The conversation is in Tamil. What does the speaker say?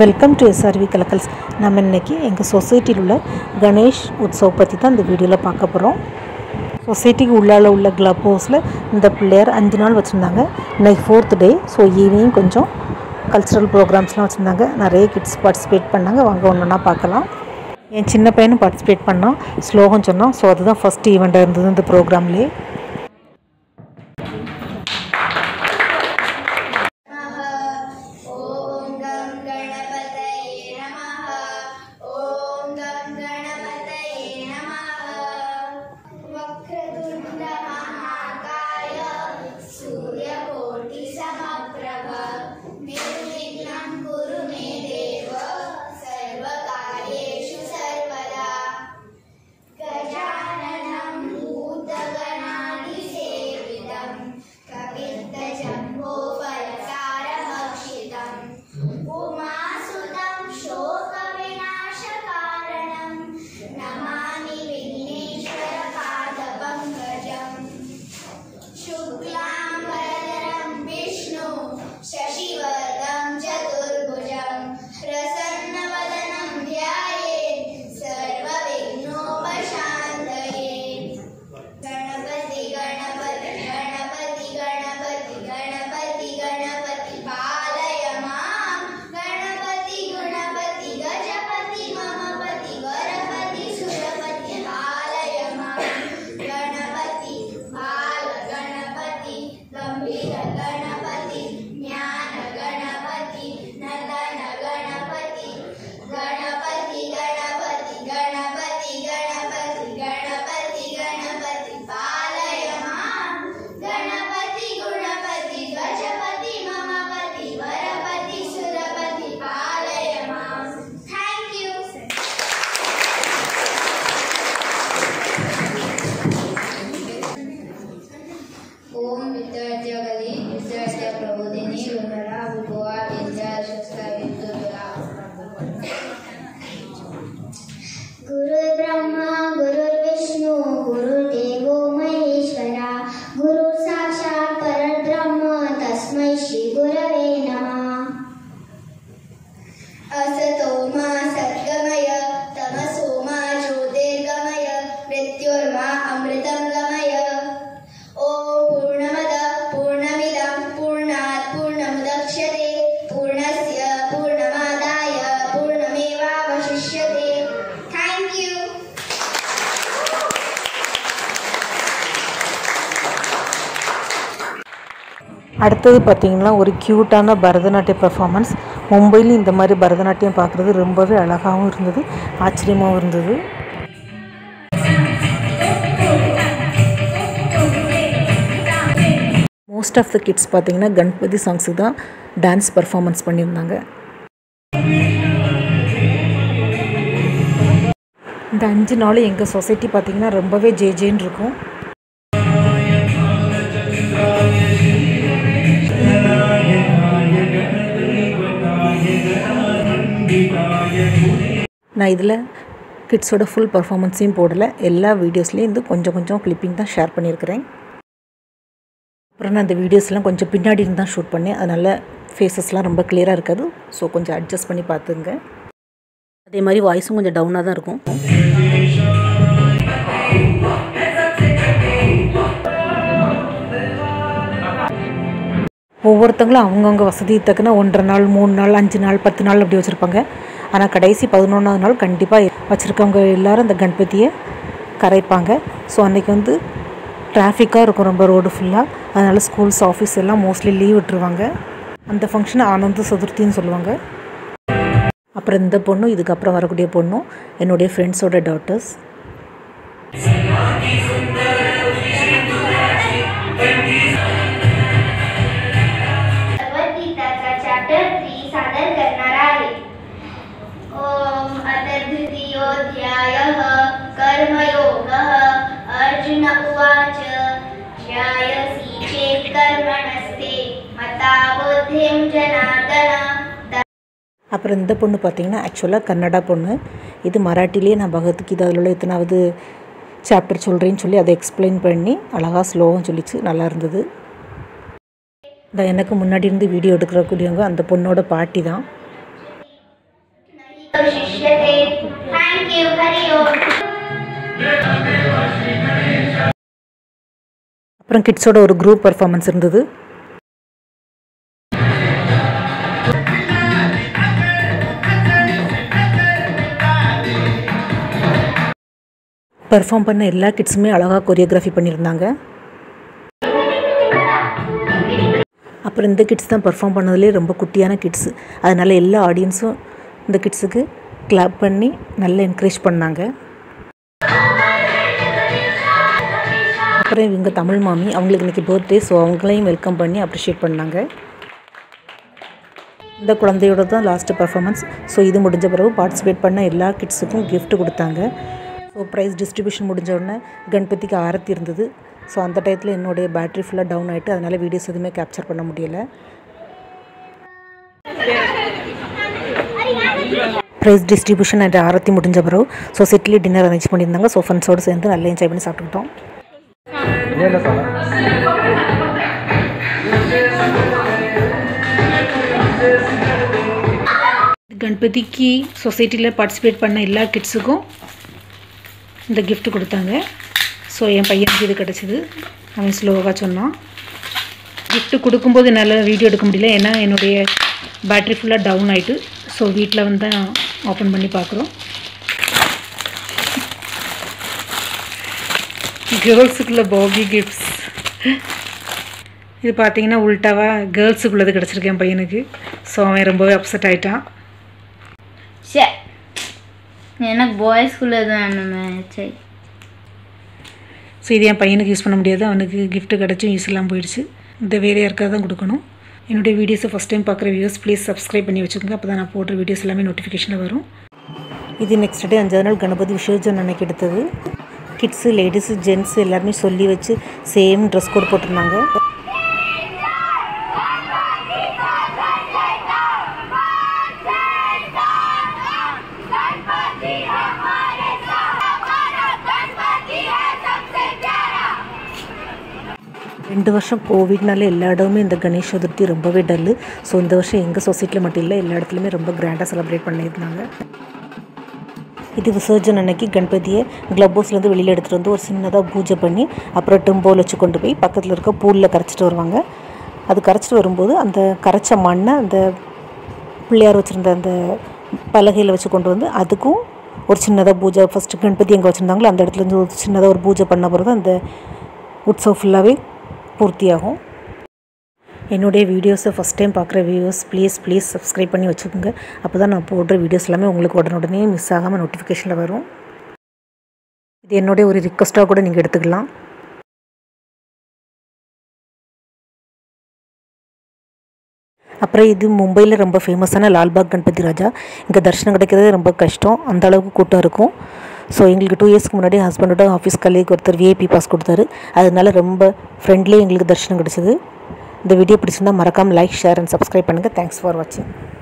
வெல்கம் டு எஸ்ஆர்வி கலக்கல்ஸ் நம்ம இன்னைக்கு எங்கள் சொசைட்டியில் உள்ள கணேஷ் உற்சவ் பற்றி தான் இந்த வீடியோவில் பார்க்க போகிறோம் சொசைட்டிக்கு உள்ளால உள்ள கிளப் ஹவுஸில் இந்த பிள்ளையார் அஞ்சு நாள் வச்சுருந்தாங்க இன்னைக்கு ஃபோர்த் டே ஸோ ஈவினிங் கொஞ்சம் கல்ச்சுரல் ப்ரோக்ராம்ஸ்லாம் வச்சுருந்தாங்க நிறைய கிட்ஸ் பார்ட்டிசிபேட் பண்ணாங்க வாங்க ஒன்று ஒன்றா பார்க்கலாம் என் சின்ன பையனும் பார்ட்டிசிபேட் பண்ணான் ஸ்லோகம் சொன்னான் ஸோ அதுதான் ஃபஸ்ட் ஈவெண்ட்டாக இருந்தது இந்த ப்ரோக்ராம்லேயே ॐ गं गणपतये नमः ॐ गं गणपतये नमः वक्रतुण्डमहाकाय सूर्यकोटिसमप्रभ निर्विघ्नं कुरु मे देव सर्वकार्येषु सर्वदा गजाननं भूतगणादिसेवितं कपित्तजम्बोफलसारभक्षितम् उमासुतं शोकविनाशकारणं नमामि विघ्नेश्वरपादपङ्कजम् शुक्लाम्बरधरं विष्णु शशिवर्धं चतुर्भुजं प्रसन्नवदनं ध्यायेत् सर्वविघ्नोपशान्तये गणपति गणपति गणपति गणपति गणपति गणपति पालय मां गणपति गुणपति गजपति ममपति वरपति सुरपति पालय मां गणपति बाल गणपति गम्भीर गणपति ज्ञान गणपति नन्दन गणपति गणपति गणपति गणपति गणपति गणपति गणपति पालय मां गणपति गुणपति गजपति ममपति वरपति सुरपति पालय मां थैंक यू ओम विद्यार्थ्यगली विद्यार्थ्य प्रबोधिनी विमला विभुवा विद्याशस्करितुला गुरुर्ब्रह्मा गुरुर्विष्णु गुरुर्देवो महेश्वरा गुरु साक्षात् परब्रह्म तस्मै श्री गुरवे नमः असतो मा सद्गमय तमसो मा ज्योतिर्गमय मृत्युर्मा अमृतं गमय ॐ पूर्णमद पूर्णमिदं पूर्णात् पूर्णमुदक्ष्यते पूर्णस्य पूर्णमादाय पूर्णमेवावशिष्यते थैंक यू அடுத்தது பார்த்தீங்கன்னா ஒரு க்யூட்டான பரதநாட்டிய பெர்ஃபார்மன்ஸ் மும்பையில் இந்த மாதிரி பரதநாட்டியம் பார்க்குறது ரொம்பவே அழகாகவும் இருந்தது ஆச்சரியமாகவும் இருந்தது மோஸ்ட் ஆஃப் த கிட்ஸ் பார்த்தீங்கன்னா கணபதி சாங்ஸுக்கு தான் டான்ஸ் பர்ஃபார்மன்ஸ் பண்ணியிருந்தாங்க இந்த அஞ்சு நாள் எங்கள் சொசைட்டி பார்த்தீங்கன்னா ரொம்பவே ஜே ஜேன்னு இருக்கும் நான் இதில் கிட்ஸோட ஃபுல் பர்ஃபாமன்ஸையும் போடலை எல்லா வீடியோஸ்லேயும் இருந்து கொஞ்சம் கொஞ்சம் கிளிப்பிங் தான் ஷேர் பண்ணியிருக்கிறேன் அப்புறம் நான் அந்த வீடியோஸ்லாம் கொஞ்சம் பின்னாடி இருந்து தான் ஷூட் பண்ணேன் அதனால் ஃபேஸஸ்லாம் ரொம்ப கிளியராக இருக்காது ஸோ கொஞ்சம் அட்ஜஸ்ட் பண்ணி பார்த்துங்க அதே மாதிரி வாய்ஸும் கொஞ்சம் டவுனாக தான் இருக்கும் ஒவ்வொருத்தங்களும் அவங்கவுங்க வசதி தக்கன ஒன்றரை நாள் மூணு நாள் அஞ்சு நாள் பத்து நாள் அப்படி வச்சுருப்பாங்க ஆனால் கடைசி பதினொன்றாவது நாள் கண்டிப்பாக வச்சுருக்கவங்க எல்லாரும் அந்த கணபதியை கரைப்பாங்க ஸோ அன்றைக்கி வந்து டிராஃபிக்காக இருக்கும் ரொம்ப ரோடு ஃபுல்லாக அதனால் ஸ்கூல்ஸ் ஆஃபீஸ் எல்லாம் மோஸ்ட்லி லீவ் விட்டுருவாங்க அந்த ஃபங்க்ஷன் ஆனந்த சதுர்த்தின்னு சொல்லுவாங்க அப்புறம் இந்த பொண்ணும் இதுக்கப்புறம் வரக்கூடிய பொண்ணும் என்னுடைய ஃப்ரெண்ட்ஸோட டாட்டர்ஸ் भगवद्गीताचा चॅप्टर थ्री सादर करणार आहे ओम अथ द्वितीयोऽध्यायः कर्मयोगः अर्जुन उवाच ध्यायसि चेत् कर्मणस्ते मता बुद्धिं जनार्दन அப்புறம் இந்த பொண்ணு பார்த்தீங்கன்னா ஆக்சுவலாக கன்னடா பொண்ணு இது மராட்டிலேயே நான் பகவத்கீதா அதில் உள்ள எத்தனாவது சாப்டர் சொல்கிறேன்னு சொல்லி அதை எக்ஸ்பிளைன் பண்ணி அழகாக ஸ்லோகம் சொல்லிச்சு நல்லா இருந்தது இந்த எனக்கு முன்னாடி இருந்து வீடியோ எடுக்கிறக்கூடியவங்க அந்த பொண்ணோட பாட்டி தான் அப்புறம் கிட்ஸோட ஒரு குரூப் பர்ஃபார்மன்ஸ் இருந்தது பெர்ஃபார்ம் பண்ண எல்லா கிட்ஸுமே அழகாக கொரியோகிராஃபி பண்ணியிருந்தாங்க அப்புறம் இந்த கிட்ஸ் தான் பெர்ஃபார்ம் பண்ணதுலேயே ரொம்ப குட்டியான கிட்ஸு அதனால் எல்லா ஆடியன்ஸும் இந்த கிட்ஸுக்கு கிளாப் பண்ணி நல்லா என்கரேஜ் பண்ணாங்க அப்புறம் இவங்க தமிழ் மாமி அவங்களுக்கு இன்றைக்கி பர்த்டே ஸோ அவங்களையும் வெல்கம் பண்ணி அப்ரிஷியேட் பண்ணாங்க இந்த குழந்தையோட தான் லாஸ்ட்டு பர்ஃபார்மன்ஸ் ஸோ இது முடிஞ்ச பிறகு பார்ட்டிசிபேட் பண்ண எல்லா கிட்ஸுக்கும் gift கொடுத்தாங்க ஸோ ப்ரைஸ் டிஸ்ட்ரிபியூஷன் முடிஞ்ச உடனே கணபதிக்கு ஆரத்தி இருந்தது ஸோ அந்த டயத்தில் என்னுடைய பேட்ரி ஃபுல்லாக டவுன் ஆகிட்டு அதனால் வீடியோஸ் எதுவுமே கேப்சர் பண்ண முடியலை ப்ரைஸ் டிஸ்ட்ரிபியூஷன் அண்ட் ஆரத்தி முடிஞ்ச பிறகு ஸோ செட்டிலி டின்னர் அரேஞ்ச் பண்ணியிருந்தாங்க ஸோ ஃப்ரெண்ட்ஸோடு சேர்ந்து நல்லா என்ஜாய் பண்ணி சாப்பிட்டுக்கிட்டோம் கணபதிக்கு சொசைட்டியில் பார்ட்டிசிபேட் பண்ண எல்லா கிட்ஸுக்கும் இந்த gift கொடுத்தாங்க ஸோ என் பையனுக்கு இது கிடச்சிது அவன் ஸ்லோவாக சொன்னான் gift கொடுக்கும்போது என்னால் வீடியோ எடுக்க முடியல ஏன்னா என்னுடைய பேட்ரி ஃபுல்லாக டவுன் ஆகிட்டு ஸோ வீட்டில் வந்து தான் ஓப்பன் பண்ணி பார்க்குறோம் கேர்ள்ஸுக்குள்ள பாபி கிஃப்ட்ஸ் இது பார்த்தீங்கன்னா உல்ட்டாவாக கேர்ள்ஸுக்குள்ளது கிடச்சிருக்கு என் பையனுக்கு ஸோ அவன் ரொம்பவே அப்செட் ஆகிட்டான் ஷே எனக்கு பாய்ஸ்குள்ளே தான் வேணுமே சரி ஸோ இது என் பையனுக்கு யூஸ் பண்ண முடியாது அவனுக்கு gift கிடச்சும் யூஸ் இல்லாமல் போயிடுச்சு இந்த வேறு யாருக்காவது தான் கொடுக்கணும் என்னுடைய வீடியோஸை ஃபஸ்ட் டைம் பார்க்குற வியூஸ் ப்ளீஸ் சப்ஸ்கிரைப் பண்ணி வச்சுக்கோங்க அப்போ தான் நான் போடுற வீடியோஸ் எல்லாமே நோட்டிஃபிகேஷனில் வரும் இது நெக்ஸ்ட் டே அஞ்சாவது நாள் கணபதி விசர்ஜன் அன்னைக்கு எடுத்தது கிட்ஸு லேடிஸு ஜென்ஸு எல்லாருமே சொல்லி வச்சு சேம் ட்ரெஸ் கோட் போட்டிருந்தாங்க ரெண்டு வருஷம் கோவிட்னால எல்லா இடமுமே இந்த கணேஷ் சதுர்த்தி ரொம்பவே டல்லு ஸோ இந்த வருஷம் எங்கள் சொசைட்டியில் மட்டும் இல்லை எல்லா இடத்துலையுமே ரொம்ப கிராண்டாக செலிப்ரேட் பண்ணியிருந்தாங்க இது விசர்ஜன் அன்னைக்கு கணபதியை க்ளப் ஹவுஸ்லேருந்து வெளியில் எடுத்துகிட்டு வந்து ஒரு சின்னதாக பூஜை பண்ணி அப்புறம் டெம்போவில் வச்சு கொண்டு போய் பக்கத்தில் இருக்க பூலில் கரைச்சிட்டு வருவாங்க அது கரைச்சிட்டு வரும்போது அந்த கரைச்ச மண்ணை அந்த பிள்ளையார் வச்சுருந்த அந்த பலகையில் வச்சு கொண்டு வந்து அதுக்கும் ஒரு சின்னதாக பூஜை ஃபஸ்ட்டு கணபதி எங்கே வச்சுருந்தாங்களோ அந்த இடத்துல இருந்து ஒரு சின்னதாக ஒரு பூஜை பண்ண பிறகு அந்த உற்சவ் ஃபுல்லாகவே பூர்த்தியாகும் என்னுடைய வீடியோஸை ஃபஸ்ட் டைம் பார்க்குற வியூவர்ஸ் ப்ளீஸ் ப்ளீஸ் சப்ஸ்கிரைப் பண்ணி வச்சுக்கோங்க அப்போ தான் நான் போடுற வீடியோஸ் எல்லாமே உங்களுக்கு உடனுடனே மிஸ் ஆகாமல் நோட்டிஃபிகேஷனில் வரும் இது என்னுடைய ஒரு ரிக்வஸ்ட்டாக கூட நீங்கள் எடுத்துக்கலாம் அப்புறம் இது மும்பையில் ரொம்ப ஃபேமஸான லால்பாக் கணபதி ராஜா இங்கே தரிசனம் கிடைக்கிறது ரொம்ப கஷ்டம் அந்த அளவுக்கு கூட்டம் இருக்கும் ஸோ எங்களுக்கு டூ இயர்ஸ்க்கு முன்னாடி ஹஸ்பண்டோட ஆஃபீஸ் கலீக் ஒருத்தர் விஐபி பாஸ் கொடுத்தாரு அதனால ரொம்ப ஃப்ரெண்ட்லி எங்களுக்கு தரிசனம் கிடச்சிது இந்த வீடியோ பிடிச்சிருந்தா மறக்காமல் லைக் ஷேர் அண்ட் சப்ஸ்கிரைப் பண்ணுங்கள் தேங்க்ஸ் ஃபார் வாட்சிங்